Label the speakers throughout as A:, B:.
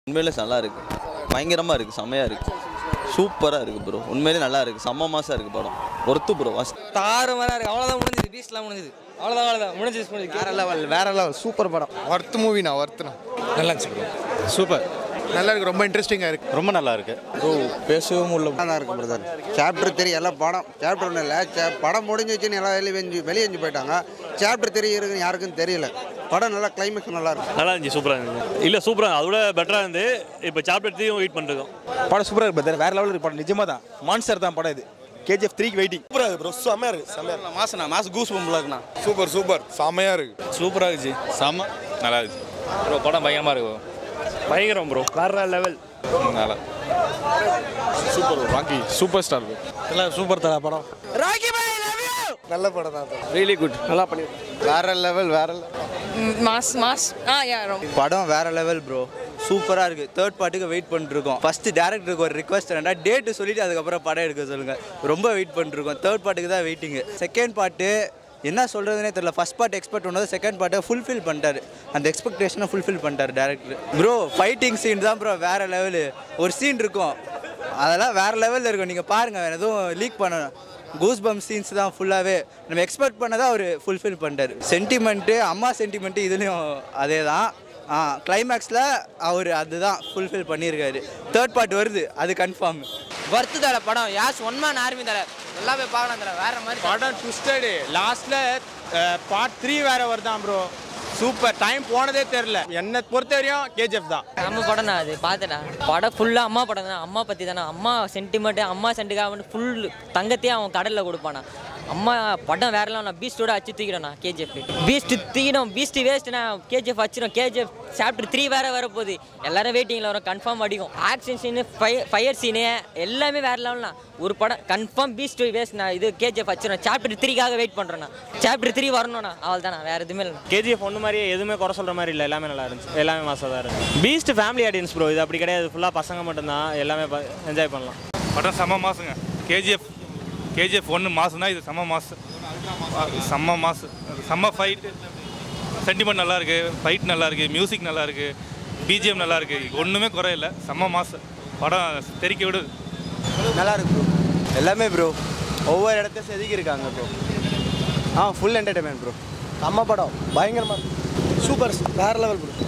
A: உண்மையிலே நல்லா இருக்கு பயங்கரமாக இருக்குது செம்மையாக இருக்குது சூப்பராக இருக்குது ப்ரோ உண்மையிலே நல்லா இருக்குது செம்ம மாசாக இருக்குது படம் ஒர்த்து ப்ரோ
B: தாறுமாறா இருக்கு அவ்வளோதான் முடிஞ்சது பீஸ்லாம் முடிஞ்சது அவ்வளோதான் அவ்வளோதான் முடிஞ்சது முடிஞ்சது
C: வேற லெவல் வேற லெவல் சூப்பர் படம்
D: ஒர்த் மூவினா ஒர்த்னா
B: நல்லா இருந்துச்சு ப்ரோ
D: சூப்பர் நல்லா இருக்கு ரொம்ப இன்ட்ரெஸ்டிங்காக இருக்கு
A: ரொம்ப நல்லா இருக்கு
C: ப்ரோ பேசவும் உள்ள நல்லா இருக்கு பிரதர் சாப்டர் த்ரீ எல்லாம் படம் சாப்டர் ஒன்றும் இல்லை சே- படம் முடிஞ்சிச்சுன்னு எல்லாம் வெளியே வெஞ்சு வெளியே வெஞ்சு போயிட்டாங்க சாப்டர் த்ரீ இருக்குன்னு யாருக்கும் தெரியல படம் நல்லா கிளைமேக்ஸ் நல்லா இருக்கு
E: நல்லா இருந்துச்சு சூப்பராக இருந்துச்சு இல்லை சூப்பராக அதோட பெட்டராக இருந்து இப்போ சாப்டர் த்ரீயும் வெயிட் பண்ணிருக்கோம்
F: படம் சூப்பராக இருக்கு brother. வேற லெவலில் இருக்கு படம் நிஜமா தான் மான்ஸ்டர் தான் படம் இது கேஜிஎஃப் த்ரீக்கு வெயிட்டிங் சூப்பராக இருக்கு ப்ரோ செம்மையாக இருக்கு செம்மையாக
A: மாசனா மாசம் கூஸ் பம்பில் இருக்குண்ணா
D: சூப்பர் சூப்பர் செம்மையாக இருக்கு
F: சூப்பராக இருந்துச்சு செம்ம நல்லா இருந்துச்சு
E: ப்ரோ படம் பயங்கரமாக இருக்கும் பயங்கரம் ப்ரோ வேற லெவல்
F: நல்லா சூப்பர் ராக்கி சூப்பர் ஸ்டார் எல்லாம் சூப்பர் தர படம்
D: நல்ல படம் தான்
B: ரியலி குட் நல்லா பண்ணி
C: வேற லெவல் வேற
G: மாஸ் மாஸ் ஆ யா ரொம்ப
C: படம் வேற லெவல் ப்ரோ சூப்பராக இருக்கு தேர்ட் பார்ட்டுக்கு வெயிட் பண்ணிருக்கோம் ஃபர்ஸ்ட் டேரக்டருக்கு ஒரு ரிக்வஸ்ட் என்னடா டேட்டு சொல்லிட்டு அதுக்கப்புறம் படம் எடுக்க சொல்லுங்க ரொம்ப வெயிட் பண்ணிருக்கோம் தேர்ட் பார்ட்டுக்கு தான் வெயிட்டிங் செகண்ட் பார்ட்டு என்ன சொல்றதுனே தெரியல ஃபர்ஸ்ட் பார்ட் எக்ஸ்பெக்ட் பண்ணது செகண்ட் பார்ட்டை ஃபுல்ஃபில் பண்ணிட்டாரு அந்த எக்ஸ்பெக்டேஷனை ஃபுல்ஃபில் பண்ணிட்டாரு டேரக்டர் ப்ரோ ஃபைட்டிங் சீன் தான் ப்ரோ வேற லெவலு ஒரு சீன் இருக்கும் அதெல்லாம் வேற லெவலில் இருக்கும் நீங்கள் பாருங்க வேற எதுவும் லீக் பண்ணணும் கூஸ் பம் சீன்ஸ் தான் ஃபுல்லாகவே நம்ம எக்ஸ்பெக்ட் பண்ணதை அவர் ஃபுல்ஃபில் பண்ணிட்டாரு சென்டிமெண்ட்டு அம்மா சென்டிமெண்ட்டு இதுலேயும் அதே தான் ஆ கிளைமேக்ஸில் அவர் அதுதான் ஃபுல்ஃபில் பண்ணியிருக்காரு தேர்ட் பார்ட் வருது அது கன்ஃபார்ம்
B: வர்த்து தர படம் யாஸ் ஒன் மேன் ஆர்மி தர நல்லா போய் பார்க்கலாம் தர வேற மாதிரி
F: படம் ட்விஸ்டடு லாஸ்ட்ல பார்ட் த்ரீ வேற வருதான் ப்ரோ சூப்பர் டைம் போனதே தெரியல என்னை பொறுத்த வரையும் கேஜிஎஃப் தான்
H: நம்ம படம் தான் அது பார்த்தேண்ணா படம் ஃபுல்லாக அம்மா படம் தான் அம்மா பற்றி தானே அம்மா சென்டிமெண்ட்டு அம்மா சென்டிமெண்ட் ஃபுல் தங்கத்தையே அவன் கடலில் கொடுப்பானா அம்மா படம் வேறலாம் நான் பீஸ்டோட அச்சு தூக்கிறேண்ணா கேஜிஎஃப் பீஸ்ட் தூக்கிடும் பீஸ்ட் வேஸ்ட்னா கேஜிஎஃப் வச்சிடும் கேஜிஎஃப் சாப்டர் த்ரீ வேற வர போகுது எல்லாரும் வெயிட்டிங்கில் வரும் கன்ஃபார்ம் அடிக்கும் ஆக்ஷன் சீனு ஃபயர் சீனு எல்லாமே வேற லெவல்னா ஒரு படம் கன்ஃபார்ம் பீஸ்ட் வேஸ்ட் நான் இது கேஜிஎஃப் வச்சிடும் சாப்டர் த்ரீக்காக வெயிட் பண்ணுறேண்ணா சாப்டர் த்ரீ வரணும்ண்ணா அவள் தானே வேறு எதுவுமே இல்லை
E: கேஜிஎஃப் ஒன்று மாதிரியே எதுவுமே குறை சொல்கிற மாதிரி இல்லை எல்லாமே நல்லா இருந்துச்சு எல்லாமே மாசாக தான் இருந்துச்சு பீஸ்ட் ஃபேமிலி ஆடியன்ஸ் ப்ரோ இது அப்படி கிடையாது ஃபுல்லாக பசங்க மட்டும்தான் எல்லாமே என்ஜாய் பண்ணலாம்
I: படம் செம்ம மாசுங்க கேஜிஎஃப் கேஜிஎஃப் ஒன்று மாசுனா இது செம்ம மாசு செம்ம மாசு செம்ம ஃபைட் சென்டிமெண்ட் நல்லா இருக்கு ஃபைட் நல்லா இருக்கு மியூசிக் நல்லா இருக்கு பிஜிஎம் நல்லா இருக்கு ஒன்றுமே குறை இல்லை செம்ம மாசு படம் தெறிக்க விடுது
C: நல்லா இருக்கு ப்ரோ எல்லாமே ப்ரோ ஒவ்வொரு இடத்த செதுக்கி இருக்காங்க ப்ரோ ஆ ஃபுல் என்டர்டைன்மெண்ட் ப்ரோ அம்மா படம் பயங்கரமாக சூப்பர் வேற லெவல் ப்ரோ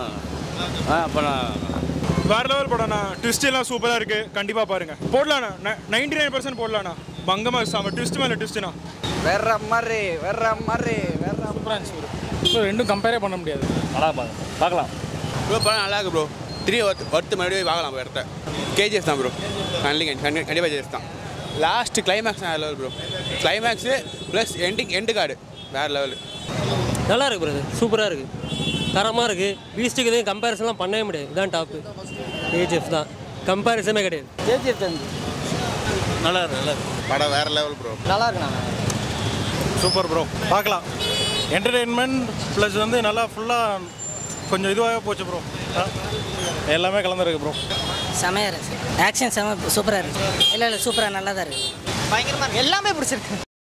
A: ஆ அப்புறம்
I: வேற லெவல் படம்ண்ணா ட்விஸ்ட் எல்லாம் சூப்பராக இருக்கு கண்டிப்பாக பாருங்க போடலாண்ணா நைன்டி நைன் பர்சன்ட் போடலாண்ணா பங்கமாக சாம ட்விஸ்ட் மேலே ட்விஸ்ட்ண்ணா
C: வேற மாதிரி வேற மாதிரி வேற
B: ரெண்டும் கம்பேரே பண்ண முடியாது
E: நல்லா பார்க்கலாம்
A: ப்ரோ படம் நல்லா இருக்கு ப்ரோ த்ரீ ஒர்த்து ஒர்த்து மறுபடியும் பார்க்கலாம் இடத்த கேஜிஎஃப் தான் ப்ரோ கண்டிப்பாக கண்டிப்பாக கேஜிஎஃப் தான் லாஸ்ட் கிளைமேக்ஸ் வேறு level bro climax plus ending end card வேறு லெவலு
H: நல்லா இருக்கு பிரதர் சூப்பராக இருக்கு தரமாக இருக்கு பீஸ்ட்டுக்கு எதுவும் கம்பேரிசன்லாம் பண்ணவே முடியாது இதான் டாப்பு ஏஜிஎஃப் தான் கம்பேரிசனே கிடையாது
B: கேஜிஎஃப் தான்
A: நல்லா இருக்கு நல்லா இருக்கு
D: படம் வேற லெவல் ப்ரோ
B: நல்லா இருக்குண்ணா
I: சூப்பர் ப்ரோ பார்க்கலாம் என்டர்டெயின்மெண்ட் ப்ளஸ் வந்து நல்லா ஃபுல்லாக கொஞ்சம் இதுவாகவே போச்சு ப்ரோ எல்லாமே கலந்துருக்கு ப்ரோ
G: செமையா இருக்கு ஆக்ஷன் செம சூப்பரா இருக்கு இல்ல இல்ல சூப்பரா நல்லா தான் இருக்கு
B: பயங்கரமாக இருக்கு எல்லாமே பிடிச்சிருக்கு